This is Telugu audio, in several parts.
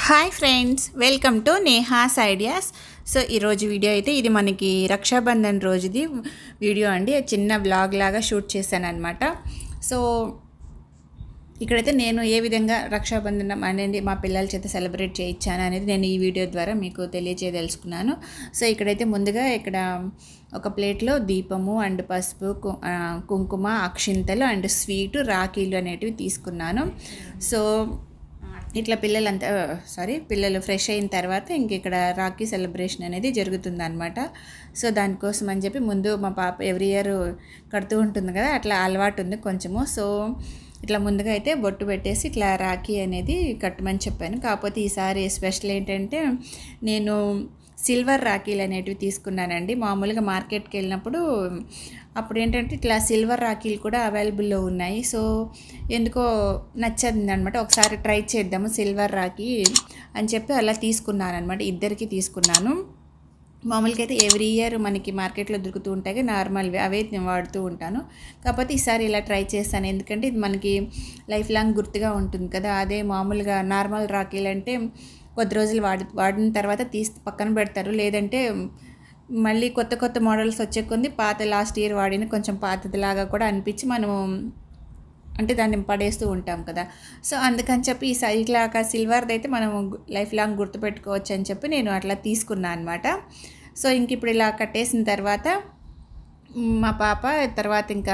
hi friends welcome to Neha's ideas so ఈరోజు వీడియో అయితే ఇది మనకి రక్షాబంధన్ రోజుది వీడియో అండి చిన్న వ్లాగ్ లాగా షూట్ చేశాను అనమాట సో ఇక్కడైతే నేను ఏ విధంగా రక్షాబంధనం అనేది మా పిల్లల చేత సెలబ్రేట్ చేయించాను అనేది నేను ఈ వీడియో ద్వారా మీకు తెలియజేయదలుచుకున్నాను సో ఇక్కడైతే ముందుగా ఇక్కడ ఒక ప్లేట్లో దీపము అండ్ పసుపు కు- ఆ, కుంకుమ అక్షింతలు అండ్ స్వీటు రాఖీలు అనేటివి తీసుకున్నాను సో ఇట్లా పిల్లలంతా సారీ పిల్లలు ఫ్రెష్ అయిన తర్వాత ఇంక ఇక్కడ రాఖీ సెలబ్రేషన్ అనేది జరుగుతుంది అనమాట సో దానికోసం అని చెప్పి ముందు మా పాప ఎవ్రీ ఇయర్ కడుతూ ఉంటుంది కదా అట్లా అలవాటు ఉంది కొంచెము సో ఇట్లా ముందుగా అయితే బొట్టు పెట్టేసి ఇట్లా రాఖీ అనేది కట్టమని చెప్పాను కాకపోతే ఈసారి స్పెషల్ ఏంటంటే నేను సిల్వర్ రాఖీలు అనేటివి తీసుకున్నానండి మామూలుగా మార్కెట్కి వెళ్ళినప్పుడు అప్పుడు ఏంటంటే ఇట్లా సిల్వర్ రాఖీలు కూడా అవైలబుల్లో ఉన్నాయి సో ఎందుకో నచ్చింది అనమాట ఒకసారి ట్రై చేద్దాము సిల్వర్ రాఖీ అని చెప్పి అలా తీసుకున్నాను అనమాట ఇద్దరికి తీసుకున్నాను మామూలుగా అయితే ఎవ్రీ ఇయర్ మనకి మార్కెట్లో దొరుకుతూ ఉంటాయి కదా, నార్మల్వి అవే నేను వాడుతూ ఉంటాను కాకపోతే ఈసారి ఇలా ట్రై చేస్తాను ఎందుకంటే ఇది మనకి లైఫ్ లాంగ్ గుర్తుగా ఉంటుంది కదా అదే మామూలుగా నార్మల్ రాఖీలు అంటే కొద్ది రోజులు వాడి వాడిన తర్వాత తీసి పక్కన పెడతారు లేదంటే మళ్ళీ కొత్త కొత్త మోడల్స్ వచ్చే కొద్ది పాత లాస్ట్ ఇయర్ వాడిన కొంచెం పాతదిలాగా కూడా అనిపించి మనం అంటే దాన్ని పడేస్తూ ఉంటాం కదా సో అందుకని చెప్పి ఈ సై- ఇట్లా సిల్వర్ది అయితే మనం లైఫ్ లాంగ్ గుర్తుపెట్టుకోవచ్చు అని చెప్పి నేను అట్లా తీసుకున్నాను అనమాట సో ఇంక ఇప్పుడు ఇలా కట్టేసిన తర్వాత మ్, మా పాప తర్వాత ఇంకా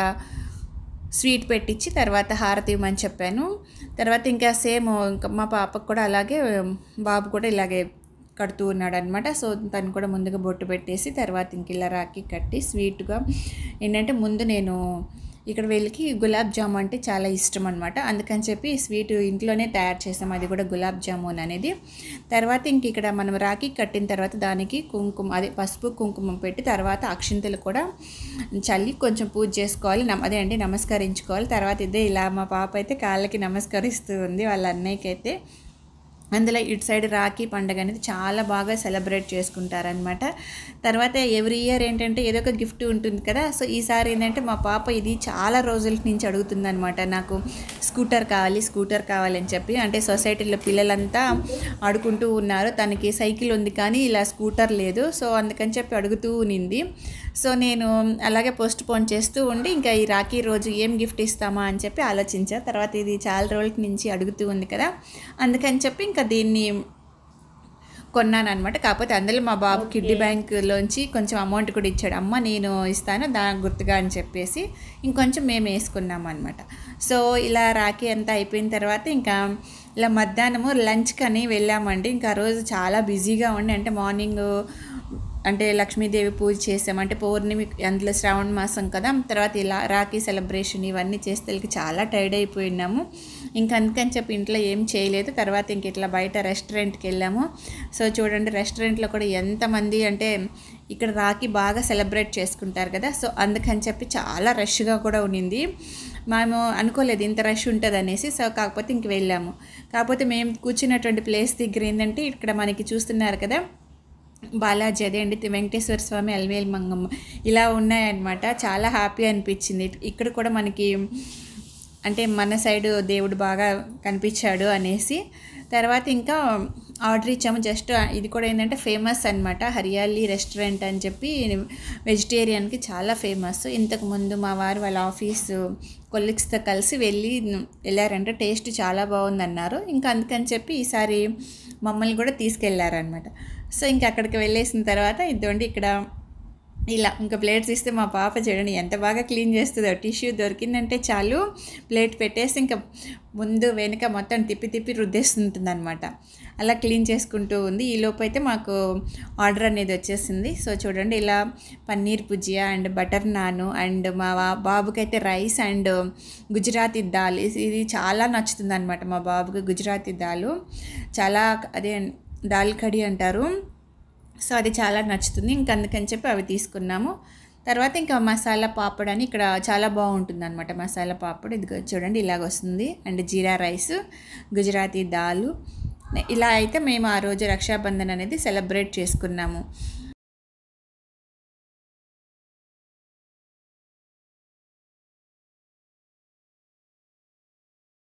స్వీట్ పెట్టించి తర్వాత హారతి ఇవ్వమని చెప్పాను తర్వాత ఇంకా సేమ్ ఇంకా మా పాపకు కూడా అలాగే బాబు కూడా ఇలాగే కడుతూ ఉన్నాడు అనమాట సో తను కూడా ముందుగా బొట్టు పెట్టేసి తర్వాత ఇంక ఇలా రాకి కట్టి స్వీట్గా ఏంటంటే ముందు నేను ఇక్కడ వీళ్ళకి గులాబ్ జామ్ అంటే చాలా ఇష్టం అనమాట అందుకని చెప్పి స్వీట్ ఇంట్లోనే తయారు చేసాం అది కూడా గులాబ్ జామున్ అనేది తర్వాత ఇంక ఇక్కడ మనం రాఖీ కట్టిన తర్వాత దానికి కుంకుమ అదే పసుపు కుంకుమ పెట్టి తర్వాత అక్షింతలు కూడా చల్లి కొంచెం పూజ చేసుకోవాలి నమ అదే అండి నమస్కరించుకోవాలి తర్వాత ఇదే ఇలా మా పాప అయితే కాళ్ళకి నమస్కరిస్తూ ఉంది వాళ్ళ అన్నయ్యకి అయితే అందులో ఇటు సైడ్ రాఖీ పండుగ అనేది చాలా బాగా సెలబ్రేట్ చేసుకుంటారనమాట తర్వాత ఎవ్రీ ఇయర్ ఏంటంటే ఏదో ఒక గిఫ్ట్ ఉంటుంది కదా సో ఈసారి ఏంటంటే మా పాప ఇది చాలా రోజుల నుంచి అడుగుతుందనమాట నాకు స్కూటర్ కావాలి స్కూటర్ కావాలని చెప్పి అంటే సొసైటీలో పిల్లలంతా ఆడుకుంటూ ఉన్నారు తనకి సైకిల్ ఉంది కానీ ఇలా స్కూటర్ లేదు సో అందుకని చెప్పి అడుగుతూ ఉన్నింది సో నేను అలాగే పోస్ట్ పోన్ చేస్తూ ఉండి ఇంకా ఈ రాఖీ రోజు ఏం గిఫ్ట్ ఇస్తామా అని చెప్పి ఆలోచించా తర్వాత ఇది చాలా రోజుల నుంచి అడుగుతూ ఉంది కదా అందుకని చెప్పి ఇంకా దీన్ని కొన్నాను అనమాట కాకపోతే అందులో మా బాబు కిడ్డీ బ్యాంక్లోంచి కొంచెం అమౌంట్ కూడా ఇచ్చాడు అమ్మ నేను ఇస్తాను దానికి గుర్తుగా అని చెప్పేసి ఇంకొంచెం మేము వేసుకున్నాం అనమాట సో ఇలా రాఖీ అంతా అయిపోయిన తర్వాత ఇంకా ఇలా మధ్యాహ్నము లంచ్కి అని వెళ్ళామండి ఇంకా ఆ రోజు చాలా బిజీగా ఉండి అంటే మార్నింగ్ అంటే లక్ష్మీదేవి పూజ చేసాం అంటే పౌర్ణమి అందులో శ్రావణ మాసం కదా తర్వాత ఇలా రాఖీ సెలబ్రేషన్ ఇవన్నీ చేస్తే వీళ్ళకి చాలా టైర్డ్ అయిపోయినాము ఇంకా అందుకని చెప్పి ఇంట్లో ఏం చేయలేదు తర్వాత ఇంక ఇట్లా బయట రెస్టారెంట్కి వెళ్ళాము సో చూడండి రెస్టారెంట్లో కూడా ఎంతమంది అంటే ఇక్కడ రాఖీ బాగా సెలబ్రేట్ చేసుకుంటారు కదా సో అందుకని చెప్పి చాలా రష్గా కూడా ఉన్నింది మేము అనుకోలేదు ఇంత రష్ ఉంటుంది అనేసి సో కాకపోతే ఇంక వెళ్ళాము కాకపోతే మేము కూర్చున్నటువంటి ప్లేస్ దగ్గర ఏంటంటే ఇక్కడ మనకి చూస్తున్నారు కదా బాలాజీ అదే అండి తి- వెంకటేశ్వర స్వామి అల్వేల్ మంగమ్మ ఇలా ఉన్నాయన్నమాట చాలా హ్యాపీ అనిపించింది ఇక్కడ కూడా మనకి అంటే మన సైడ్ దేవుడు బాగా కనిపించాడు అనేసి తర్వాత ఇంకా ఆర్డర్ ఇచ్చాము జస్ట్ ఇది కూడా ఏంటంటే ఫేమస్ అనమాట హరియాలి రెస్టారెంట్ అని చెప్పి వెజిటేరియన్కి చాలా ఫేమస్ ఇంతకు ముందు మా వారు వాళ్ళ ఆఫీసు కొలీగ్స్తో కలిసి వెళ్ళి వెళ్ళారంటే టేస్ట్ చాలా బాగుందన్నారు ఇంకా అందుకని చెప్పి ఈసారి మమ్మల్ని కూడా తీసుకెళ్లారనమాట సో ఇంకా అక్కడికి వెళ్ళేసిన తర్వాత ఇదిగోండి ఇక్కడ ఇలా ఇంకా ప్లేట్స్ ఇస్తే మా పాప చూడండి ఎంత బాగా క్లీన్ చేస్తుందో టిష్యూ దొరికిందంటే చాలు ప్లేట్ పెట్టేసి ఇంకా ముందు వెనుక మొత్తం తిప్పి తిప్పి రుద్దేస్తుంటుంది అనమాట అలా క్లీన్ చేసుకుంటూ ఉంది ఈ లోపు అయితే మాకు ఆర్డర్ అనేది వచ్చేసింది సో చూడండి ఇలా paneer bhujia and butter naan and మా వా- బాబుకి అయితే రైస్ అండ్ గుజరాతీ దాల్ ఇది ఇది చాలా నచ్చుతుంది అనమాట మా బాబుకి గుజరాతీ దాలు చాలా అదే దాల్ కడి అంటారు సో అది చాలా నచ్చుతుంది ఇంక అందుకని చెప్పి అవి తీసుకున్నాము తర్వాత ఇంకా మసాలా పాపడ్ అని ఇక్కడ చాలా బాగుంటుంది అనమాట మసాలా పాపడ్ ఇది చూడండి ఇలాగ వస్తుంది అండ్ జీరా రైస్ గుజరాతీ దాలు ఇలా అయితే మేము ఆ రోజు రక్షాబంధన్ అనేది సెలబ్రేట్ చేసుకున్నాము